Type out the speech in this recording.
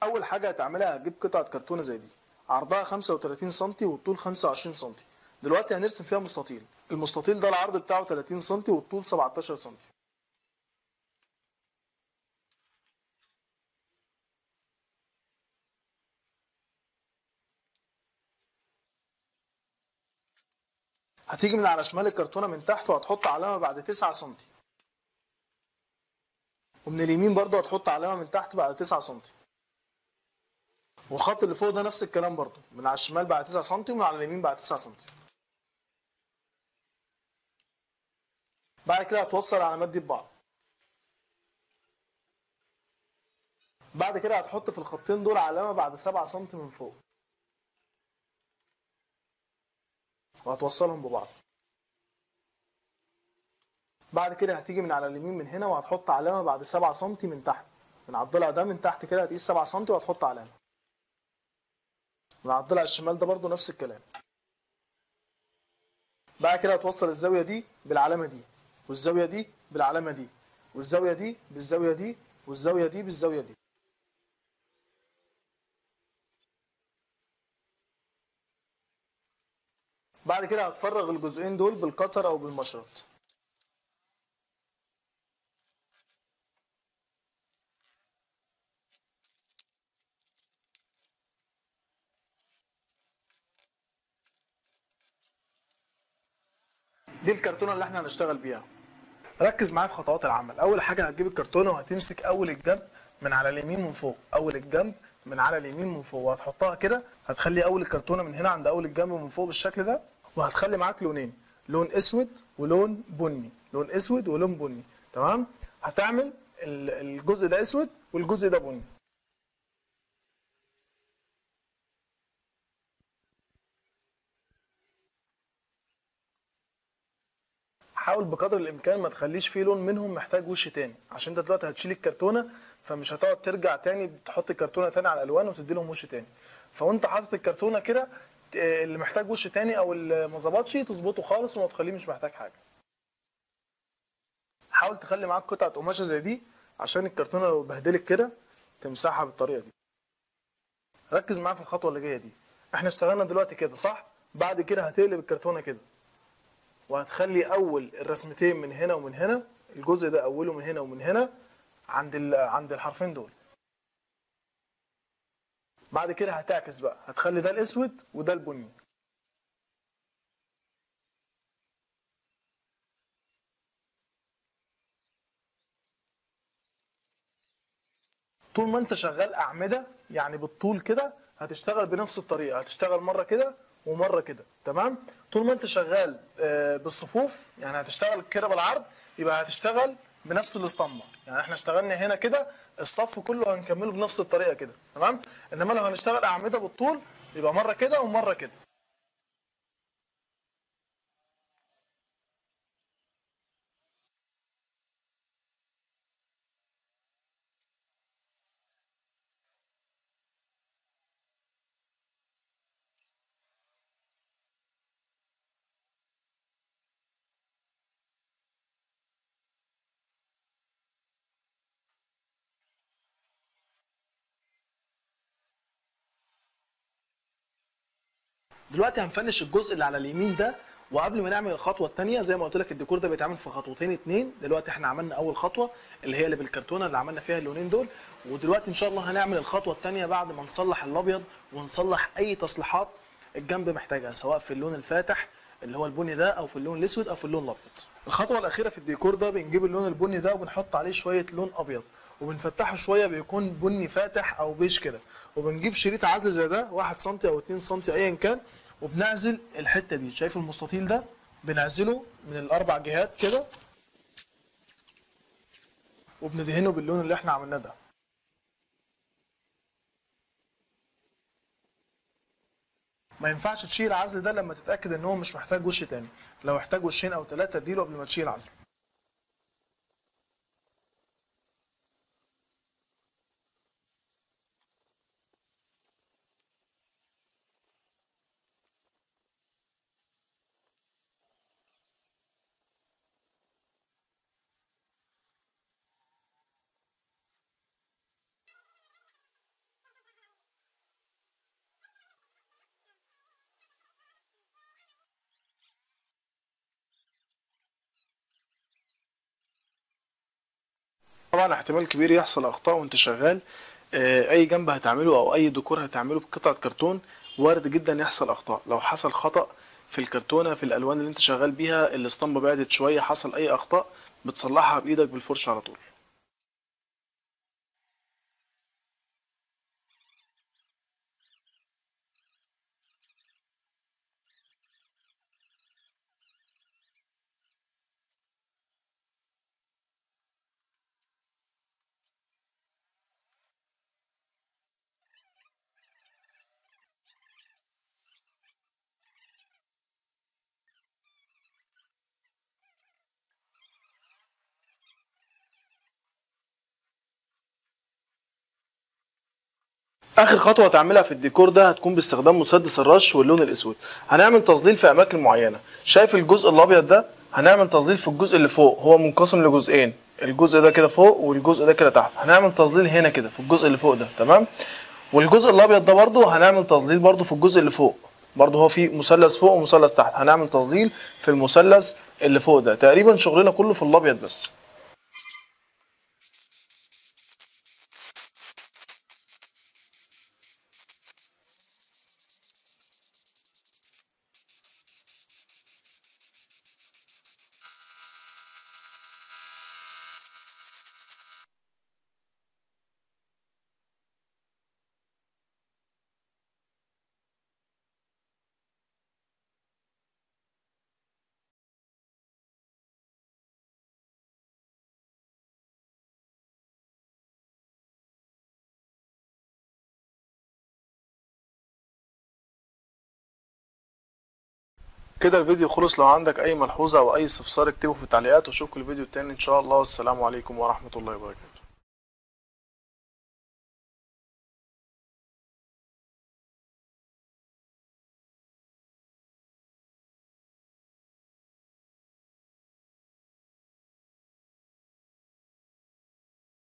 اول حاجه هتعملها هتجيب قطعه كرتونه زي دي عرضها 35 سم والطول 25 سم دلوقتي هنرسم فيها مستطيل المستطيل ده العرض بتاعه 30 سم والطول 17 سم هتيجي من على شمال الكرتونه من تحت وهتحط علامه بعد 9 سم ومن اليمين برضو هتحط علامه من تحت بعد 9 سم والخط اللي فوق ده نفس الكلام برضو من على الشمال بعد 9 سم ومن على اليمين بعد 9 سم بعد كده هتوصل العلامات دي ببعض بعد كده هتحط في الخطين دول علامه بعد 7 سم من فوق وهتوصلهم ببعض بعد كده هتيجي من على اليمين من هنا وهتحط علامه بعد 7 سم من تحت من على الضلع ده من تحت كده هتقيس 7 سم وهتحط علامه من على الضلع الشمال ده برضو نفس الكلام بعد كده هتوصل الزاويه دي بالعلامه دي والزاويه دي بالعلامه دي والزاويه دي بالزاويه دي والزاويه دي بالزاويه دي بعد كده هتفرغ الجزئين دول بالقطر او بالمشرط دي الكرتونه اللي احنا هنشتغل بيها ركز معايا في خطوات العمل اول حاجه هتجيب الكرتونه وهتمسك اول الجنب من على اليمين من فوق اول الجنب من على اليمين من فوق وهتحطها كده هتخلي اول الكرتونه من هنا عند اول الجنب من فوق بالشكل ده وهتخلي معاك لونين لون اسود ولون بني لون اسود ولون بني تمام هتعمل ال- الجزء ده اسود والجزء ده بني حاول بقدر الامكان ما تخليش فيه لون منهم محتاج وش تاني عشان انت دلوقتي هتشيل الكرتونه فمش هتقعد ترجع تاني تحط الكرتونه تاني على الالوان وتدي لهم وش تاني فوانت حاطط الكرتونه كده ت- اللي محتاج وش تاني او اللي ما ظبطش تظبطه خالص وما تخليه مش محتاج حاجه حاول تخلي معاك قطعه قماشه زي دي عشان الكرتونه لو اتبهدلت كده تمسحها بالطريقه دي ركز معايا في الخطوه اللي جايه دي احنا اشتغلنا دلوقتي كده صح بعد كده هتقلب الكرتونه كده وهتخلي اول الرسمتين من هنا ومن هنا الجزء ده اوله من هنا ومن هنا عند ال- عند الحرفين دول بعد كده هتعكس بقى هتخلي ده الاسود وده البني طول ما انت شغال اعمده يعني بالطول كده هتشتغل بنفس الطريقه هتشتغل مره كده ومره كده تمام طول ما انت شغال آه، بالصفوف يعني هتشتغل كده بالعرض يبقى هتشتغل بنفس الاسطمبه يعني احنا اشتغلنا هنا كده الصف كله هنكمله بنفس الطريقه كده تمام انما لو هنشتغل اعمده بالطول يبقى مره كده ومره كده دلوقتي هنفنش الجزء اللي على اليمين ده وقبل ما نعمل الخطوه الثانيه زي ما قلت لك الديكور ده بيتعمل في خطوتين اتنين دلوقتي احنا عملنا اول خطوه اللي هي اللي بالكرتونه اللي عملنا فيها اللونين دول ودلوقتي ان شاء الله هنعمل الخطوه الثانيه بعد ما نصلح الابيض ونصلح اي تصليحات الجنب محتاجها سواء في اللون الفاتح اللي هو البني ده او في اللون الاسود او في اللون الابيض الخطوه الاخيره في الديكور ده بنجيب اللون البني ده وبنحط عليه شويه لون ابيض وبنفتحه شويه بيكون بني فاتح او بيج كده وبنجيب شريط عزل زي ده 1 سم او 2 سم ايا كان وبنعزل الحته دي شايف المستطيل ده بنعزله من الاربع جهات كده وبندهنه باللون اللي احنا عملناه ده ما ينفعش تشيل العزل ده لما تتاكد ان هو مش محتاج وش تاني لو احتاج وشين او ثلاثه اديله قبل ما تشيل العزل طبعا احتمال كبير يحصل اخطاء وانت شغال آه، اي جنب هتعمله او اي ديكور هتعمله بقطعه كرتون وارد جدا يحصل اخطاء لو حصل خطا في الكرتونه في الالوان اللي انت شغال بيها الاسطمبه بعدت شويه حصل اي اخطاء بتصلحها بايدك بالفرشه على طول اخر خطوه هتعملها في الديكور ده هتكون باستخدام مسدس الرش واللون الاسود هنعمل تظليل في اماكن معينه شايف الجزء الابيض ده هنعمل تظليل في الجزء اللي فوق هو منقسم لجزئين الجزء ده كده فوق والجزء ده كده تحت هنعمل تظليل هنا كده في الجزء اللي فوق ده تمام والجزء الابيض ده برضو هنعمل تظليل برضو في الجزء اللي فوق برضو هو في مثلث فوق ومثلث تحت هنعمل تظليل في المثلث اللي فوق ده تقريبا شغلنا كله في الابيض بس كده الفيديو خلص لو عندك اي ملحوظه او اي استفسار اكتبه في التعليقات واشوفكم الفيديو التاني ان شاء الله والسلام عليكم ورحمه الله وبركاته